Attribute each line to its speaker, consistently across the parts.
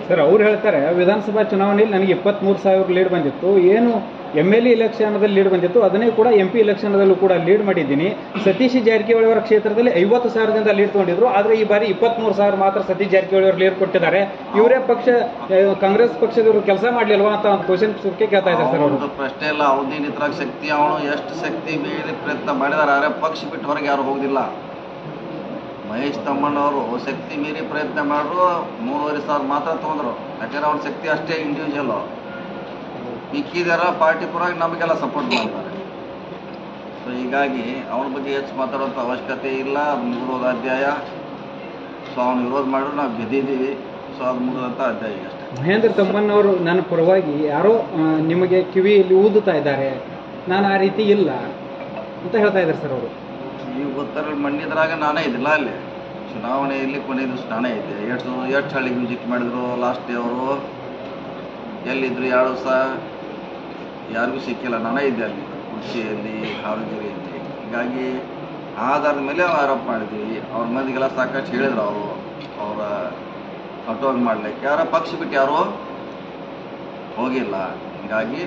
Speaker 1: Sir ಅವ್ರು ಹೇಳ್ತಾರೆ ವಿಧಾನಸಭಾ ಚುನಾವಣೆಯಲ್ಲಿ ನನಗೆ ಇಪ್ಪತ್ತ್ಮೂರು ಸಾವಿರ ಲೀಡ್ ಬಂದಿತ್ತು ಏನು ಎಮ್ ಎಲ್ ಎ ಇಲೆಕ್ಷನ್ದಲ್ಲಿ ಲೀಡ್ ಬಂದಿತ್ತು ಅದನ್ನೇ ಕೂಡ ಎಂ ಪಿ ಇಲೆಕ್ಷನ್ದಲ್ಲೂ ಕೂಡ ಲೀಡ್ ಮಾಡಿದ್ದೀನಿ ಸತೀಶ್ ಜಾರಕಿಹೊಳಿ ಅವರ ಕ್ಷೇತ್ರದಲ್ಲಿ ಐವತ್ತು ಸಾವಿರದಿಂದ ಲೀಡ್ ತೊಗೊಂಡಿದ್ರು ಆದರೆ ಈ ಬಾರಿ ಇಪ್ಪತ್ತ್ಮೂರು ಸಾವಿರ ಮಾತ್ರ ಸತೀಶ್ ಜಾರಕಿಹೊಳಿ ಅವರು ಲೀಡ್ ಕೊಟ್ಟಿದ್ದಾರೆ ಇವರೇ ಪಕ್ಷ ಆ, ಕಾಂಗ್ರೆಸ್ ಪಕ್ಷದವರು ಕೆಲಸ ಮಾಡಲಿಲ್ವಾ ಅಂತ ಒಂದು ಕ್ವಶನ್ ಕೇಳ್ತಾ ಇದ್ದಾರೆ ಸರ್ ಅವರು
Speaker 2: ಅವ್ರದ್ದು ಪ್ರಶ್ನೆ ಇಲ್ಲ ಅವನಿನ ಇದ್ರಾಗ ಶಕ್ತಿ ಅವನು ಎಷ್ಟು ಶಕ್ತಿ ಮೀರಿ ಪ್ರಯತ್ನ ಮಾಡಿದಾರೆ ಆದರೆ ಪಕ್ಷ ಬಿಟ್ಟು ಹೊರಗೆ ಯಾರು ಹೋಗುದಿಲ್ಲ ಮಹೇಶ್ ತಮ್ಮಣ್ಣವರು ಶಕ್ತಿ ಮೀರಿ ಪ್ರಯತ್ನ ಮಾಡಿದ್ರು ಮೂರುವರೆ ಸಾವಿರ ಮಾತ್ರ ತೊಗೊಂಡ್ರು ಯಾಕಂದ್ರೆ ಅವ್ನ ಶಕ್ತಿ ಅಷ್ಟೇ ಇಂಡಿವಿಜುವಲ್ ಮಿಕ್ಕಿದಾರ ಪಾರ್ಟಿ ಪರವಾಗಿ ನಮಗೆಲ್ಲ ಸಪೋರ್ಟ್ ಮಾಡಿದ್ದಾರೆ ಸೊ ಹೀಗಾಗಿ ಅವನ ಬಗ್ಗೆ ಹೆಚ್ಚು ಮಾತಾಡೋಂಥ ಅವಶ್ಯಕತೆ ಇಲ್ಲ ಅದು ಮುಗಿದೋದ ಅಧ್ಯಾಯ ಸೊ ಅವ್ನು ವಿರೋಧ ಮಾಡಿದ್ರು ನಾವು ಗೆದ್ದಿದ್ದೀವಿ ಸೊ ಅದು ಮುಗಿದಂಥ ಅಧ್ಯಾಯ ಈಗ ಅಷ್ಟೇ
Speaker 1: ಮಹೇಂದ್ರ ತಮ್ಮಣ್ಣವರು ನನ್ನ ಪರವಾಗಿ ಯಾರೋ ಆ, ನಿಮಗೆ ಕಿವಿಯಲ್ಲಿ ಊದುತ್ತಾ ಇದ್ದಾರೆ ನಾನು ಆ ರೀತಿ ಇಲ್ಲ ಅಂತ ಹೇಳ್ತಾ ಇದ್ದಾರೆ ಸರ್ ಅವರು
Speaker 2: ಈಗ ಗೊತ್ತಾರ ಮಣ್ಣಿದ್ರಾಗ ನಾನೇ ಇದ್ದಿಲ್ಲ ಅಲ್ಲಿ ಚುನಾವಣೆಯಲ್ಲಿ ಕೊನೆ ದಿವಸ ನಾನೇ ಇದ್ದೆ ಎಷ್ಟು ಎಷ್ಟು ಹಳ್ಳಿಗೆ ವಿಸಿಟ್ ಮಾಡಿದ್ರು ಲಾಸ್ಟ್ ಡೇ ಅವರು ಎಲ್ಲಿದ್ರು ಎರಡು ದಿವಸ ಯಾರಿಗೂ ಸಿಕ್ಕಿಲ್ಲ ನಾನೇ ಇದ್ದೆ ಅಲ್ಲಿ ಕುರ್ಚಿಯಲ್ಲಿ ಹಾವೇರಿಯಲ್ಲಿ ಹೀಗಾಗಿ ಆಧಾರದ ಮೇಲೆ ಆರೋಪ ಮಾಡಿದ್ವಿ ಅವ್ರ ಮಂದಿಗೆಲ್ಲ ಸಾಕಷ್ಟು ಹೇಳಿದ್ರು ಅವರು ಅವರ ಕಂಟ್ರೋಲ್ ಮಾಡ್ಲಿಕ್ಕೆ ಯಾರ ಪಕ್ಷ ಬಿಟ್ಟು ಯಾರು ಹೋಗಿಲ್ಲ ಹೀಗಾಗಿ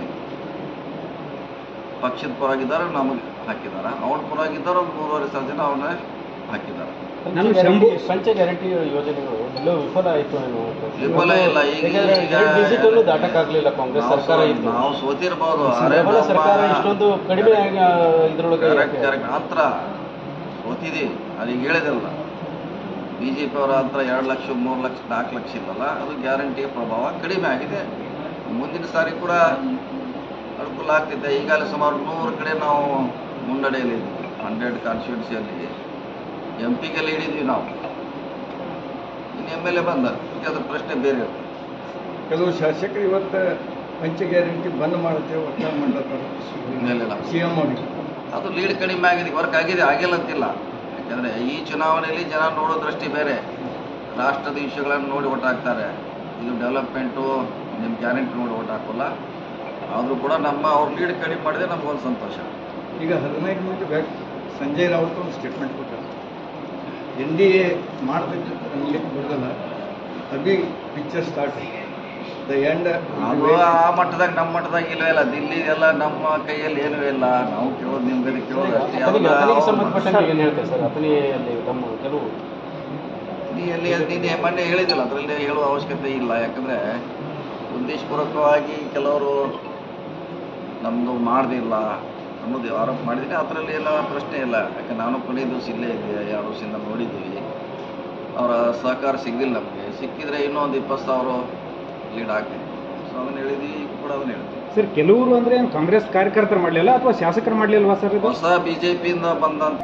Speaker 2: ಪಕ್ಷದ ಪರವಾಗಿದ್ದಾರೆ ನಮಗೆ ಹಾಕಿದ್ದಾರೆ ಅವ್ರ ಪರವಾಗಿದ್ದಾರೆ ಮೂರುವರೆ ಸಾವಿರ ಜನ ಅವನ್ನ ಹಾಕಿದ್ದಾರೆ
Speaker 1: ನಾನು ಶಂಭು
Speaker 3: ಪಂಚ ಗ್ಯಾರಂಟಿ ಯೋಜನೆಗಳು ಎಲ್ಲೋ ವಿಫಲ ಆಯಿತು ಏನು
Speaker 2: ವಿಫಲ ಇಲ್ಲ ಈಗ
Speaker 3: ಯಾಕಂದ್ರೆ
Speaker 2: ಈಗ
Speaker 3: ಡಿಜಿಟಲ್ ದಾಟಕ್ಕಾಗ್ಲಿಲ್ಲ ಕಾಂಗ್ರೆಸ್
Speaker 2: ನಾವು
Speaker 3: ಸರ್ಕಾರ
Speaker 2: ಸ್ವ-
Speaker 3: ಇತ್ತು
Speaker 2: ನಾವು ಸೋತಿರ್ಬೋದು ಅರೆ
Speaker 3: ಪ್ರಬಲ ಸರ್ಕಾರ
Speaker 2: ನಮ್ಮ-
Speaker 3: ಇಷ್ಟೊಂದು ಕಡಿಮೆ ಆಗಿ, ಆ, ಇದ್ರೊಳಗೆ
Speaker 2: ಕರೆಕ್ಟ್
Speaker 3: ಯಾಕೆ?
Speaker 2: ಕರೆಕ್ಟ್ ಹತ್ರ ಸೋತಿದ್ದೀವಿ ಅದೀಗ ಹೇಳಿದಿಲ್ಲ ಬಿ ಜೆ ಪಿ ಅವರ ಹತ್ರ ಎರಡು ಲಕ್ಷ ಮೂರು ಲಕ್ಷ ನಾಲ್ಕು ಲಕ್ಷ ಇಲ್ಲಲ್ಲ ಅದು ಗ್ಯಾರಂಟಿಯ ಪ್ರಭಾವ ಕಡಿಮೆ ಆಗಿದೆ ಮುಂದಿನ ಸಾರಿ ಕೂಡ ಅನುಕೂಲ ಆಗ್ತಿದೆ ಈಗಾಗಲೇ ಸುಮಾರು ನೂರು ಕಡೆ ನಾವು ಮುನ್ನಡೆಯಲ್ಲಿದ್ದೀವಿ ಹಂಡ್ರೆಡ್ ಕಾನ್ಸ್ಟಿಟ್ಯೂನ್ಸಿಯಲ್ಲಿ ಎಂ ಪಿಗೆಲ್ಲ ಹಿಡಿದ್ವಿ ನಾವು ಇನ್ನು ಎಮ್ ಎಲ್ ಎ ಬಂದ ಈಗ ಅದ್ರ ಪ್ರಶ್ನೆ ಬೇರೆ ಇರ್ತದೆ
Speaker 4: ಕೆಲವು ಶಾಸಕರು ಇವತ್ತು ಪಂಚ ಗ್ಯಾರಂಟಿ ಬಂದ್ ಮಾಡುತ್ತೇವೆ ಒತ್ತಾಯ ಮಾಡ್ಲತ್ತಾರ
Speaker 2: ಮೇಲೆಲ್ಲ
Speaker 4: ಸಿ ಎಂ ಅವರಿಗೆ
Speaker 2: ಅದು ಲೀಡ್ ಕಡಿಮೆ ಆಗಿದೆ ವರ್ಕ್ ಆಗಿದೆ ಆಗಿಲ್ಲ ಅಂತಿಲ್ಲ ಯಾಕಂದರೆ ಈ ಚುನಾವಣೆಯಲ್ಲಿ ಜನ ನೋಡೋ ದೃಷ್ಟಿ ಬೇರೆ ರಾಷ್ಟ್ರದ ವಿಷಯಗಳನ್ನು ನೋಡಿ ಓಟ್ ಹಾಕ್ತಾರೆ ಇದು ಡೆವಲಪ್ಮೆಂಟು ನಿಮ್ಮ ಗ್ಯಾರಂಟಿ ನೋಡಿ ಓಟ್ ಹಾಕೋಲ್ಲ ಆದರೂ ಕೂಡ ನಮ್ಮ ಅವ್ರು ಲೀಡ್ ಕಡಿಮೆ ಮಾಡಿದ್ರೆ ನಮಗೊಂದು ಸಂತೋಷ
Speaker 4: ಈಗ ಹದಿನೈದು ಮಂದಿ ಬ್ಯಾಕ್ ಸಂಜಯ್ ರಾವತ್ ಒಂದು ಸ್ಟೇಟ್ಮೆಂಟ್ ಕೊಟ್ಟಾರೆ ಎನ್ ಡಿ ಎ ಮಾಡಬೇಕು ಅನ್ಲಿಕ್ಕೆ ಬಿಡೋಲ್ಲ ಅಭಿ ಪಿಕ್ಚರ್ ಸ್ಟಾರ್ಟ್ ದ ಎಂಡ್
Speaker 2: ಅದು ಆ ಮಟ್ಟದಾಗ ನಮ್ಮ ಮಟ್ಟದಾಗ ಇಲ್ಲವೇ ಇಲ್ಲ ದಿಲ್ಲಿ ಎಲ್ಲ ನಮ್ಮ ಕೈಯಲ್ಲಿ ಏನೂ ಇಲ್ಲ ನಾವು ಕೇಳೋದು ನಿಮ್ಮ ಗದಿ ಕೇಳೋದು ಅಷ್ಟೇ
Speaker 3: ಅತನಿಗೆ ಅತನಿಗೆ
Speaker 2: ಅವ್ರು-
Speaker 3: ಸಂಬಂಧಪಟ್ಟಂತೆ ಏನು ಹೇಳ್ತಾರೆ ಸರ್ ಅತನಿಯಲ್ಲಿ ತಮ್ಮ ಕೆಲವು
Speaker 2: ನೀ ಎಲ್ಲಿ ನೀನು ಮೊನ್ನೆ ಹೇಳಿದಿಲ್ಲ ಅದರಲ್ಲಿ ಹೇಳುವ ಅವಶ್ಯಕತೆ ಇಲ್ಲ ಯಾಕಂದರೆ ಉದ್ದೇಶಪೂರ್ವಕವಾಗಿ ಕೆಲವರು ನಮ್ಮದು ಮಾಡ್ದಿಲ್ಲ ಅನ್ನೋದು ಆರೋಪ ಮಾಡಿದ್ದೀನಿ ಅದರಲ್ಲಿ ಎಲ್ಲ ಪ್ರಶ್ನೆ ಇಲ್ಲ ಯಾಕೆ ನಾನು ಕೊನೆ ದಿವಸ ಇಲ್ಲೇ ಇದ್ದೆ ಎರಡು ವರ್ಷದಿಂದ ನೋಡಿದ್ದೀವಿ ಅವರ ಸಹಕಾರ ಸಿಗಲಿಲ್ಲ ನಮಗೆ ಸಿಕ್ಕಿದ್ರೆ ಇನ್ನೂ ಒಂದು ಇಪ್ಪತ್ತು ಸಾವಿರ ಲೀಡ್ ಆಗ್ತಿತ್ತು ಸೊ ಅದನ್ನು ಹೇಳಿದ್ವಿ ಈಗ ಕೂಡ ಅದನ್ನು ಹೇಳ್ತೀವಿ
Speaker 1: ಸರ್ ಕೆಲವರು ಅಂದ್ರೆ ಏನು ಕಾಂಗ್ರೆಸ್ ಕಾರ್ಯಕರ್ತರು ಮಾಡಲಿಲ್ಲ ಅಥವಾ ಶಾಸಕರು ಮಾಡಲಿಲ್ವಾ ಸರ್ ಇದು
Speaker 2: ಹೊಸ ಬಿ ಜೆ ಪಿಯಿಂದ ಬಂದಂಥ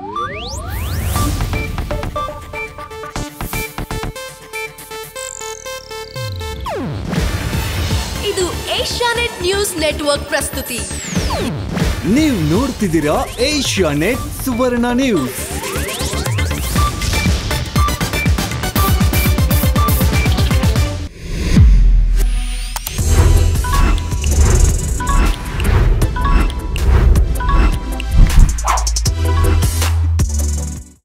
Speaker 5: ಇದು ಏಷ್ಯಾನೆಟ್ ನ್ಯೂಸ್ ನೆಟ್ವರ್ಕ್ ಪ್ರಸ್ತುತಿ
Speaker 6: ನೀವು ನೋಡ್ತಿದ್ದೀರಾ ಏಷ್ಯಾ ನೆಟ್ ಸುವರ್ಣ ನ್ಯೂಸ್